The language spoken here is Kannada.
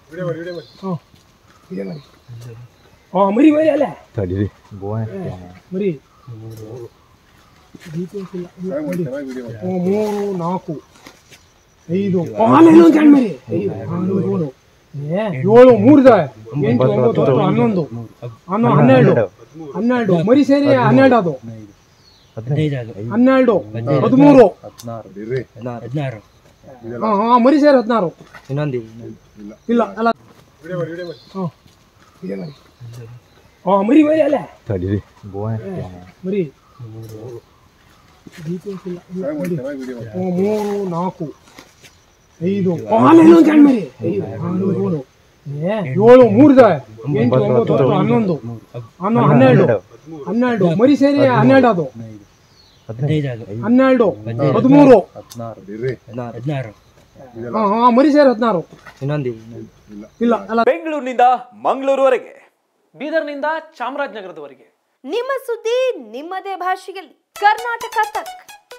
ಹಾಂ ಇದೆ ಮರಿ ಹಾಂ ಮರಿ ಮರಿ ಅಲ್ಲ ತಡೀರಿ ಬೋನ್ ಮರಿ ಡೀಟೇಲ್ಸ್ ಇಲ್ಲ ಇಲ್ಲ, ಮರಿ. ಹ್ಮ್, ಮೂರು ನಾಲ್ಕು ಐದು ಹಾಲು ಇನ್ನೊಂದು ಸಣ್ಣ ಮರಿ ಐದು ಆರು ಏಳು ಏ, ಏಳು ಮೂರು ಇದಾವೆ ಎಂಟು ಒಂಬತ್ತು ಹತ್ತು ಹನ್ನೊಂದು ಹನ್ನೊಂದು ಹನ್ನೆರಡು ಹನ್ನೆರಡು ಮರಿ ಸೇರಿ ಹನ್ನೆರಡು ಅದು ಹನ್ನೆರಡು ಹದಿಮೂರು ಹದಿನಾರು ಹಾಂ ಹಾಂ ಮರಿ ಸೇರಿ ಹದಿನಾರು ಇನ್ನೊಂದು ಇಲ್ಲ ಅಲ್ಲ ಹಾಂ ಇದೆ ಮರಿ ಹಾಂ ಮರಿ ಮರಿ ಅಲ್ಲ ತಡೀರಿ ಬೋನ್ ಮರಿ ಡೀಟೇಲ್ಸ್ ಇಲ್ಲ ಇಲ್ಲ, ಮರಿ. ಹ್ಮ್, ಮೂರು ನಾಲ್ಕು ಐದು ಹಾಲು ಇನ್ನೊಂದು ಸಣ್ಣ ಮರಿ ಐದು ಆರು ಏಳು ಏ, ಏಳು ಮೂರು ಇದಾವೆ ಎಂಟು ಒಂಬತ್ತು ಹತ್ತು ಹನ್ನೊಂದು ಹನ್ನೊಂದು ಹನ್ನೆರಡು ಹನ್ನೆರಡು ಮರಿ ಸೇರಿ ಹನ್ನೆರಡು ಅದು ಹನ್ನೆರಡು ಹದಿಮೂರು ಹದಿನಾರು ಹಾಂ ಹಾಂ ಮರಿ ಸೇರಿ ಹದಿನಾರು ಇನ್ನೊಂದು ಇಲ್ಲ ಅಲ್ಲ ಬೆಂಗಳೂರಿನಿಂದ ಮಂಗಳೂರುವರೆಗೆ ಬೀದರ್ನಿಂದ ಚಾಮರಾಜನಗರದವರೆಗೆ ನಿಮ್ಮ ಸುದ್ದಿ ನಿಮ್ಮದೇ ಭಾಷೆಯಲ್ಲಿ ಕರ್ನಾಟಕ ತಕ್